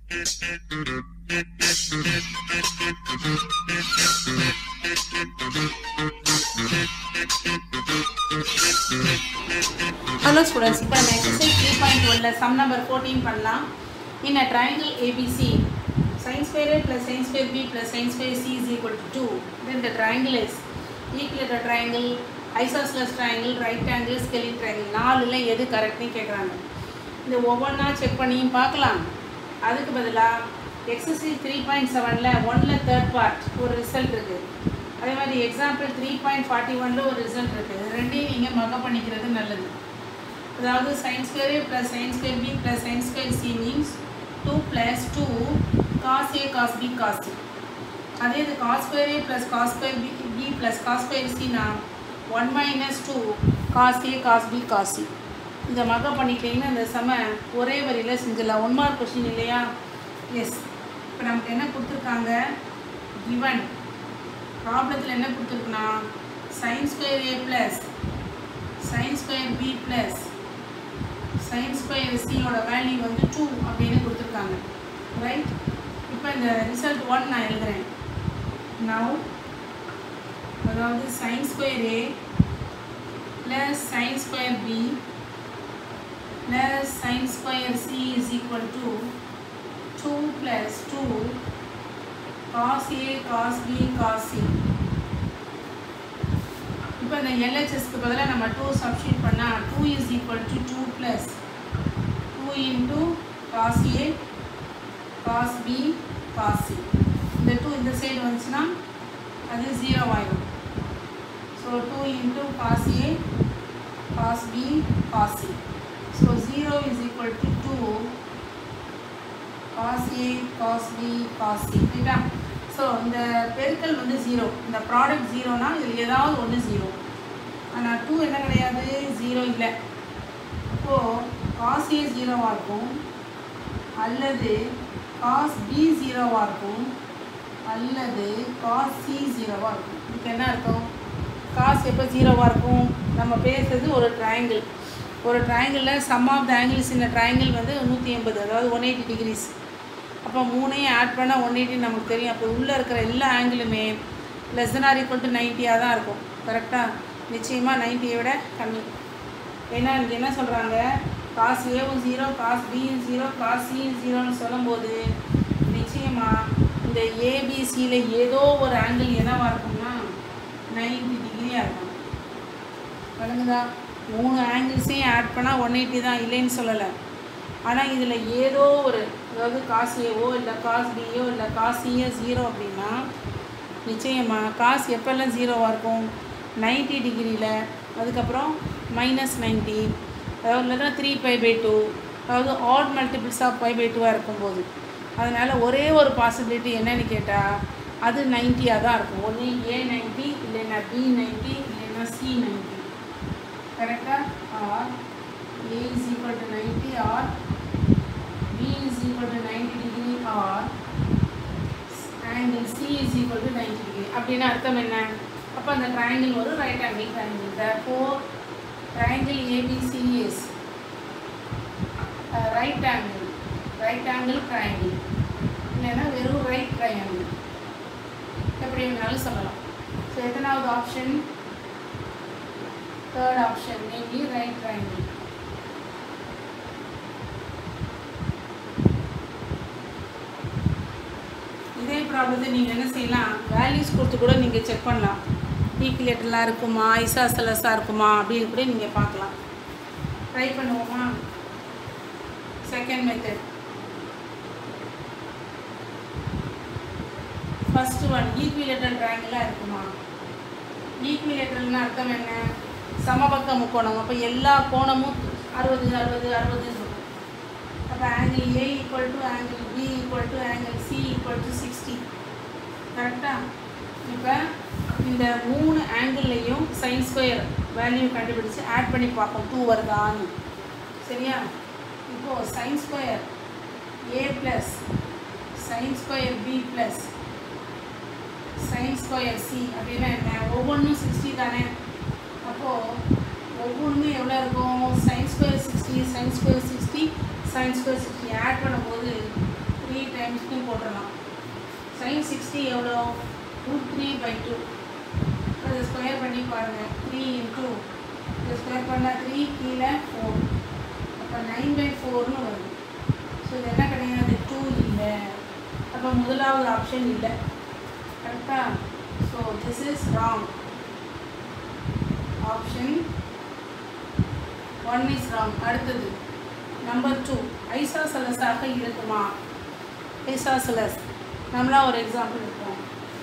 Hello students இப்போ நம்ம exercise three point ஒன்ல சம் நம்பர் ஃபோர்டீன் பண்ணலாம் in a triangle ABC sin square a plus sin square b plus sin square c is equal to 2 then the triangle is equilateral triangle isosceles triangle right angle scalene triangle நாலுல எது கரெக்ட்னு கேட்குறாங்க இந்த ஒவ்வொன்றா check பண்ணியும் பார்க்கலாம் அதுக்கு பதிலாக exercise three point செவனில் ஒனில் தேர்ட் பார்ட் ஒரு ரிசல்ட் இருக்குது அதே மாதிரி எக்ஸாம்பிள் த்ரீ பாயிண்ட் ஃபார்ட்டி ஒனில் ஒரு ரிசல்ட் இருக்குது இது ரெண்டையும் நீங்கள் மக பண்ணிக்கிறது நல்லது அதாவது sine square A plus sine square B plus sine square C means two plus two cos A cos B cos C அதே இது cos square A plus cos square B B plus cos square சினா one minus two cos A cos B cos C இதை மக பண்ணிக்கிட்டீங்கன்னா இந்த செம ஒரே வரியில் செஞ்சிடலாம் ஒன் மார்க் கொஷின் இல்லையா எஸ் இப்போ நமக்கு என்ன கொடுத்துருக்காங்க கிவன் ப்ராப்ளத்தில் என்ன கொடுத்துருக்குன்னா sign square A plus sine square B plus sine square சியோட வேல்யூ வந்து டூ அப்படின்னு கொடுத்துருக்காங்க ரைட் இப்போ இந்த ரிசல்ட் ஒன் நான் எழுதுகிறேன் நவ் அதாவது sine square A plus sine square B plus sine square C is equal to two plus two cos A, cos B, cos C. இப்போ இந்த எல்ஹெச்எஸ்க்கு பதிலாக நம்ம டூ சப்ஸ்டியூட் பண்ணால் two is equal to two plus two into cos A cos B cos C இந்த two இந்த side வந்துச்சுன்னா அது ஜீரோ ஆயிடும் so two into cos A cos B cos C so zero is equal to two cos A cos B cos C ரைட்டா so இந்த பெருக்கல் வந்து zero இந்த ப்ராடக்ட் ஜீரோனா இதில் ஏதாவது ஒன்று ஜீரோ ஆனால் டூ என்ன கிடையாது ஜீரோ இல்லை அப்போது காஸ் ஏ ஜீரோவாக இருக்கும் அல்லது காஸ் பி ஜீரோவாக இருக்கும் அல்லது காஸ் சி ஜீரோவாக இருக்கும் இதுக்கு என்ன அர்த்தம் காஸ் எப்போ ஜீரோவாக இருக்கும் நம்ம பேசுறது ஒரு ட்ரையாங்கிள் ஒரு ட்ரையாங்கிளில் சம் ஆஃப் த ஆங்கிள்ஸ் இந்த ட்ரையாங்கிள் வந்து நூற்றி எண்பது அதாவது ஒன் எயிட்டி டிகிரிஸ் அப்போ மூணையும் ஆட் பண்ணால் ஒன் எயிட்டி நமக்கு தெரியும் அப்போ உள்ளே இருக்கிற எல்லா ஆங்கிளுமே less than or equal to நைன்ட்டியாக தான் இருக்கும் கரெக்டாக நிச்சயமாக நைன்ட்டியை விட கம்மி ஏன்னா இங்கே என்ன சொல்கிறாங்க காஸ் ஏவும் ஜீரோ காஸ் பியும் ஜீரோ காஸ் சியும் ஜீரோன்னு சொல்லும்போது நிச்சயமாக இந்த ஏபிசியில் ஏதோ ஒரு ஆங்கிள் என்னவாக இருக்கும்னா நைன்டி டிகிரியாக இருக்கும் வழங்குதா மூணு ஆங்கிள்ஸையும் ஆட் பண்ணால் ஒன் எயிட்டி தான் இல்லைன்னு சொல்லலை ஆனால் இதில் ஏதோ ஒரு அதாவது காஸ் ஏவோ இல்லை காஸ் பியோ இல்லை காஸ் சியோ ஜீரோ அப்படின்னா நிச்சயமாக காஸ் எப்போல்லாம் ஜீரோவாக இருக்கும் நைன்ட்டி டிகிரியில் அதுக்கப்புறம் மைனஸ் நைன்ட்டி அதாவது இல்லைன்னா த்ரீ பை பை டூ அதாவது add multiples of pi by டூவாக இருக்கும்போது அதனால் ஒரே ஒரு பாசிபிலிட்டி என்னன்னு கேட்டால் அது நைன்ட்டியாக தான் இருக்கும் ஒன்று ஏ நைன்ட்டி இல்லைன்னா பி நைன்ட்டி இல்லைன்னா சி நைன்ட்டி கரெக்டாக or A is equal to ninety or B is equal to ninety degree or angle C is equal to ninety degree அப்படின்னு அர்த்தம் என்ன அப்போ அந்த ட்ரையாங்கிள் ஒரு right angle triangle therefore triangle ABC is right angle right angle triangle இல்லைன்னா வெறும் right triangle எப்படி வேணாலும் சொல்லலாம் ஸோ எத்தனாவது option third option namely right triangle இதே ப்ராப்ளத்தை நீங்கள் என்ன செய்யலாம் வேல்யூஸ் கொடுத்து கூட நீங்கள் செக் பண்ணலாம் ஈக்குலேட்டர்லாம் இருக்குமா ஐசாசலஸாக இருக்குமா அப்படின்னு கூட நீங்கள் பார்க்கலாம் ட்ரை பண்ணுவோமா second method first one equilateral ட்ராங்கிளாக இருக்குமா ஈக்குவிலேட்டர்னு அர்த்தம் என்ன சமபக்க முக்கோணம் அப்போ எல்லா கோணமும் அறுபது அறுபது அறுபது இருக்கும் அப்போ angle A equal to angle B equal to angle C equal to sixty கரெக்டாக இப்போ இந்த மூணு ஆங்கிள்லையும் சைன் ஸ்கொயர் வேல்யூ கண்டுபிடிச்சு ஆட் பண்ணி பார்ப்போம் டூ வருதான்னு சரியா இப்போது sine square A plus sine square B plus sine square C அப்படின்னா என்ன ஒவ்வொன்றும் சிக்ஸ்டி தானே அப்போது ஒவ்வொன்றுமே எவ்வளோ இருக்கும் sine square sixty sine square sixty sine square sixty add பண்ணும்போது த்ரீ டைம்ஸ் டூ போட்டுடலாம் சைன் சிக்ஸ்டி எவ்வளோ ரூட் த்ரீ பை டூ அதை ஸ்கொயர் பண்ணி பாருங்கள் த்ரீ இன்டூ இதை ஸ்கொயர் பண்ணால் த்ரீ கீழே ஃபோர் அப்போ நைன் பை ஃபோர்னு வருது ஸோ இது என்ன கிடையாது டூ இல்லை அப்போ முதலாவது ஆப்ஷன் இல்லை கரெக்டா so this is wrong option one is wrong அடுத்தது நம்பர் டூ ஐசாசலஸாக இருக்குமா ஐசாசலஸ் நம்மளா ஒரு எக்ஸாம்பிள் இருப்போம்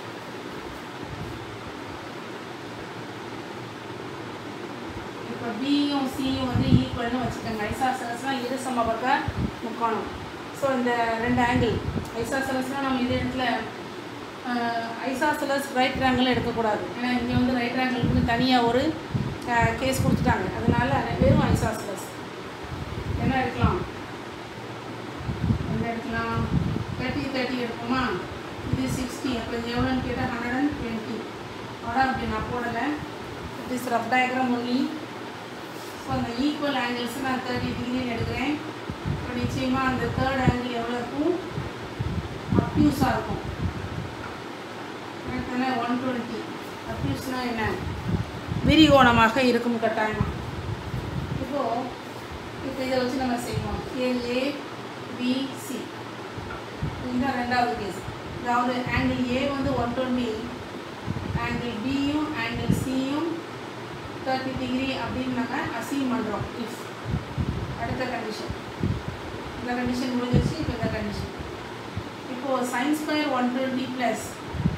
இப்போ பியும் சியும் வந்து ஈக்குவல்னு வச்சுக்கோங்க ஐசாசலஸ்னால் இரு சமபக்க முக்கோணம் ஸோ இந்த ரெண்டு ஆங்கிள் ஐசாசலஸ்னால் நம்ம இது இடத்துல ஐசாசலஸ் ரைட் ஆங்கிள் எடுக்கக்கூடாது ஏன்னா இங்கே வந்து ரைட் ஆங்கிளுக்கு தனியாக ஒரு கேஸ் கொடுத்துட்டாங்க அதனால வெறும் ஐசாசலஸ் என்ன எடுக்கலாம் என்ன எடுக்கலாம் தேர்ட்டி தேர்ட்டி எடுப்போமா இது சிக்ஸ்டி அப்போ இது எவ்வளோன்னு கேட்டால் ஹண்ட்ரட் அண்ட் டுவெண்ட்டி அவ்வளோ அப்படி நான் போடலை it is rough diagram only so அந்த ஈக்குவல் ஆங்கிள்ஸ் நான் தேர்ட்டி டிகிரின்னு எடுக்கிறேன் இப்போ நிச்சயமாக அந்த தேர்ட் ஆங்கிள் எவ்வளோ இருக்கும் அப்யூஸாக இருக்கும் கரெக்டான ஒன் டுவெண்ட்டி அப்யூஸ்னால் என்ன விரிகோணமாக இருக்கும் கட்டாயமாக இப்போது இப்போ இதை வச்சு நம்ம செய்வோம் ஏ பிசி இதுதான் ரெண்டாவது கேஸ் அதாவது ஆங்கிள் ஏ வந்து ஒன் டுவெண்ட்டி ஆங்கிள் பியும் ஆங்கிள் சியும் தேர்ட்டி டிகிரி அப்படின்னு நாங்கள் அசீவ் பண்ணுறோம் இஃப் அடுத்த கண்டிஷன் இந்த கண்டிஷன் முடிஞ்சிருச்சு இப்போ இந்த கண்டிஷன் இப்போது sine square one twenty plus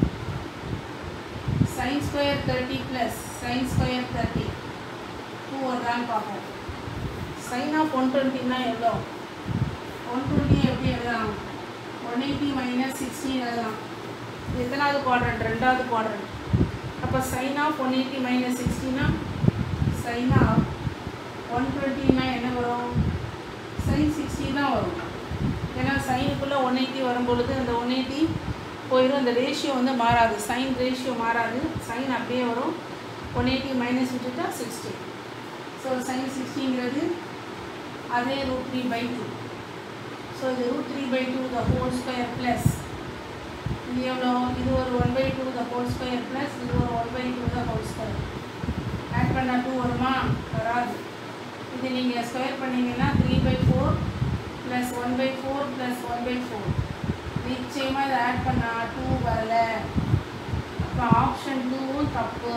sine square thirty plus sine square thirty two வருதான்னு பார்ப்போம் சைன் ஆஃப் ஒன் டுவெண்ட்டின்னா எவ்வளோ ஒன் டுவெண்ட்டி எப்படி எழுதலாம் ஒன் எயிட்டி மைனஸ் சிக்ஸ்டீன் எழுதலாம் எத்தனாவது குவாட்ரண்ட் ரெண்டாவது குவாட்ரண்ட் அப்போ sine of one eighty minus சிக்ஸ்டினா சைன் ஆஃப் ஒன் டுவெண்ட்டினா என்ன வரும் சைன் சிக்ஸ்டி தான் வரும் ஏன்னா சைனுக்குள்ளே ஒன் எயிட்டி வரும்பொழுது அந்த ஒன் எயிட்டி போயிடும் அந்த ரேஷியோ வந்து மாறாது சைன் ரேஷியோ மாறாது சைன் அப்படியே வரும் ஒன் எயிட்டி மைனஸ் விட்டுட்டா சிக்ஸ்டி ஸோ சைன் சிக்ஸ்டிங்கிறது அதே root three by two so இது root three by two the whole square plus இது எவ்வளோ இது ஒரு one by two the whole square plus இது ஒரு one by two the whole square add பண்ணால் டூ வருமா வராது இது நீங்கள் ஸ்கொயர் பண்ணிங்கன்னா three by four plus one by four plus one by four நிச்சயமாக இதை ஆட் பண்ணால் டூ வரல அப்போ ஆப்ஷன் டூவும் தப்பு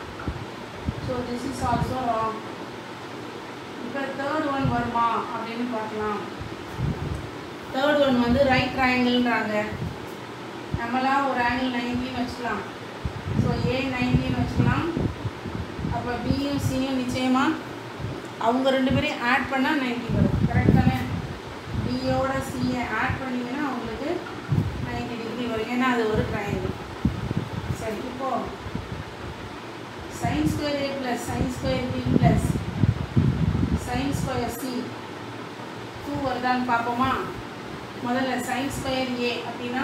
so this is also wrong இப்போ தேர்ட் ஒன் வருமா அப்படின்னு பார்க்கலாம் தேர்ட் ஒன் வந்து ரைட் ட்ரையாங்கிள்ன்றாங்க நம்மளாம் ஒரு ஆங்கிள் நைன்டின்னு வச்சுக்கலாம் ஸோ ஏ நைன்டின்னு வச்சுக்கலாம் அப்போ பியும் சியும் நிச்சயமாக அவங்க ரெண்டு பேரையும் ஆட் பண்ணால் நைன்டி வரும் கரெக்ட் தானே பியோட சியை ஆட் பண்ணிங்கன்னா அவங்களுக்கு நைன்டி டிகிரி வரும் ஏன்னா அது ஒரு ட்ரையாங்கிள் சரி இப்போது sine square A plus sine square B plus sine square C two வருதான்னு பார்ப்போமா முதல்ல சைன் ஸ்கொயர் ஏ அப்படின்னா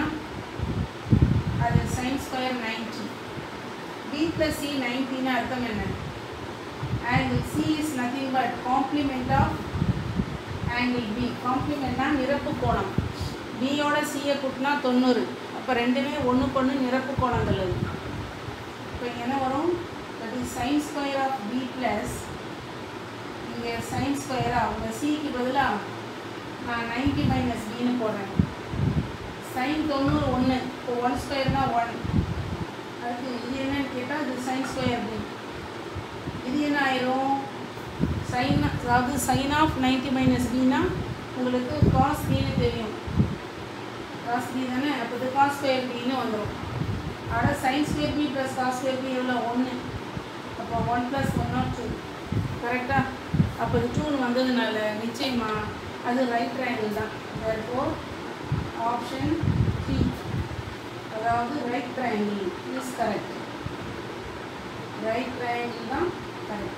அது sine square ninety B plus C நைன்டின்னு அர்த்தம் என்ன angle C is nothing but complement of angle B காம்ப்ளிமெண்ட்னா நிரப்பு கோணம் பியோட சியை கூட்டினா தொண்ணூறு அப்போ ரெண்டுமே ஒன்றுக்கு ஒன்று நிரப்பு கோணங்கள் அது இப்போ இங்கே என்ன வரும் that is sine square of B plus இங்கே சைன் ஸ்கொயராக அவங்க சிக்கு பதிலாக நான் நைன்டி மைனஸ் பின்னு போடுறேன் சைன் தொண்ணூறு ஒன்று இப்போ ஒன் ஸ்கொயர்னா ஒன் அதுக்கு இது என்னன்னு கேட்டால் இது சைன் ஸ்கொயர் பி இது என்ன ஆயிரும் சைன் அதாவது சைன் ஆஃப் நைன்டி மைனஸ் பின்னா உங்களுக்கு காஸ் பின்னு தெரியும் காஸ் பி தானே அப்போ இது காஸ் ஸ்கொயர் பின்னு வந்துடும் ஆனால் sine square B plus cos square B எவ்வளோ ஒன்று அப்போ one plus one not two கரெக்டாக அப்போ இது டூன்னு வந்ததுனால நிச்சயமாக அது ரைட் ட்ரையாங்கிள் தான் therefore ஆப்ஷன் த்ரீ அதாவது right triangle is correct right triangle தான் கரெக்ட்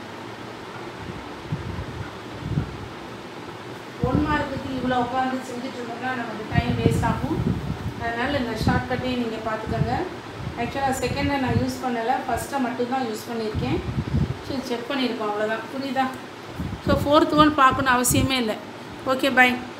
ஒன் மார்க்குக்கு இவ்வளோ உட்காந்து செஞ்சுட்டு இருந்தோம்னா நமக்கு டைம் வேஸ்ட் ஆகும் அதனால் இந்த ஷார்ட்கட்டையும் நீங்கள் பார்த்துக்கோங்க ஆக்சுவலாக செகண்டை நான் யூஸ் பண்ணலை ஃபஸ்ட்டை மட்டும்தான் யூஸ் பண்ணியிருக்கேன் ஸோ செக் பண்ணியிருக்கோம் அவ்வளோதான் புரியுதா ஸோ ஃபோர்த் ஒன் பார்க்கணும் அவசியமே இல்லை ஓகே பை